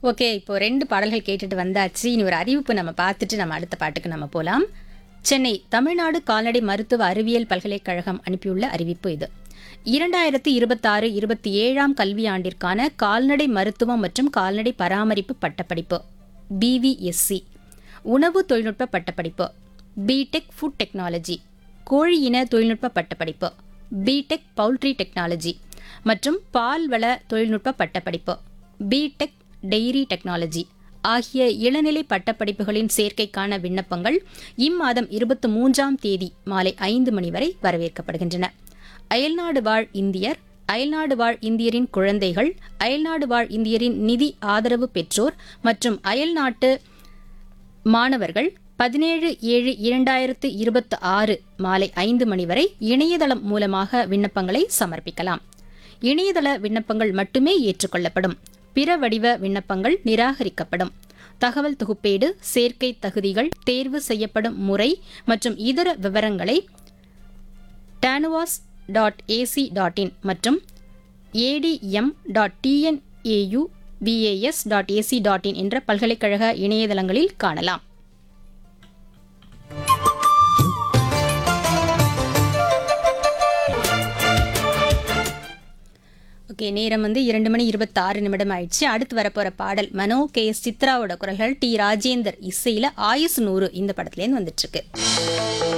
okay இப்போ ரெண்டு பாடல்கள் கேட்டுட்டு வந்தாச்சு இனி ஒரு அறிவிப்பு நம்ம பார்த்துட்டு நம்ம அடுத்த பாட்டுக்கு நம்ம போகலாம் சென்னை தமிழ்நாடு கால்நடை மருத்துவ அறிவியல் பல்கலைக்கழகம் அனுப்பியுள்ள அறிவிப்பு இது இரண்டாயிரத்தி இருபத்தாறு இருபத்தி ஏழாம் கல்வியாண்டிற்கான கால்நடை மருத்துவம் மற்றும் கால்நடை பராமரிப்பு பட்டப்படிப்பு பிவிஎஸ்சி உணவு தொழில்நுட்ப பட்டப்படிப்பு பிடெக் ஃபுட் டெக்னாலஜி கோழி இன தொழில்நுட்ப பட்டப்படிப்பு பிடெக் பவுல்ட்ரி டெக்னாலஜி மற்றும் பால்வள தொழில்நுட்ப பட்டப்படிப்பு பிடெக் டெய்ரி டெக்னாலஜி ஆகிய இளநிலை பட்டப்படிப்புகளின் சேர்க்கைக்கான விண்ணப்பங்கள் இம்மாதம் இருபத்தி மூன்றாம் தேதி மாலை ஐந்து மணி வரை வரவேற்கப்படுகின்றன அயல்நாடு வாழ் இந்தியர் அயல்நாடு வாழ் இந்தியரின் குழந்தைகள் அயல்நாடு வாழ் இந்தியரின் நிதி ஆதரவு பெற்றோர் மற்றும் அயல்நாட்டு மாணவர்கள் பதினேழு ஏழு இரண்டாயிரத்து இருபத்தி ஆறு மாலை ஐந்து மணி வரை இணையதளம் மூலமாக விண்ணப்பங்களை சமர்ப்பிக்கலாம் இணையதள விண்ணப்பங்கள் மட்டுமே ஏற்றுக்கொள்ளப்படும் பிற வடிவ விண்ணப்பங்கள் நிராகரிக்கப்படும் தகவல் தொகுப்பேடு சேர்க்கை தகுதிகள் தேர்வு செய்யப்படும் முறை மற்றும் இதர விவரங்களை TANUVAS dot A C dot in மற்றும் A D M dot T N A U V A S dot A C dot in என்ற பல்கலைக்கழக இணையதளங்களில் காணலாம் ஓகே நேரம் வந்து இரண்டு மணி இருபத்தாறு நிமிடம் ஆயிடுச்சு அடுத்து வரப்போற பாடல் மனோ கே எஸ் சித்ராவோட குரல்கள் டி ராஜேந்தர் இசையில ஆயுசு நூறு இந்த படத்துலேருந்து வந்துட்டு இருக்கு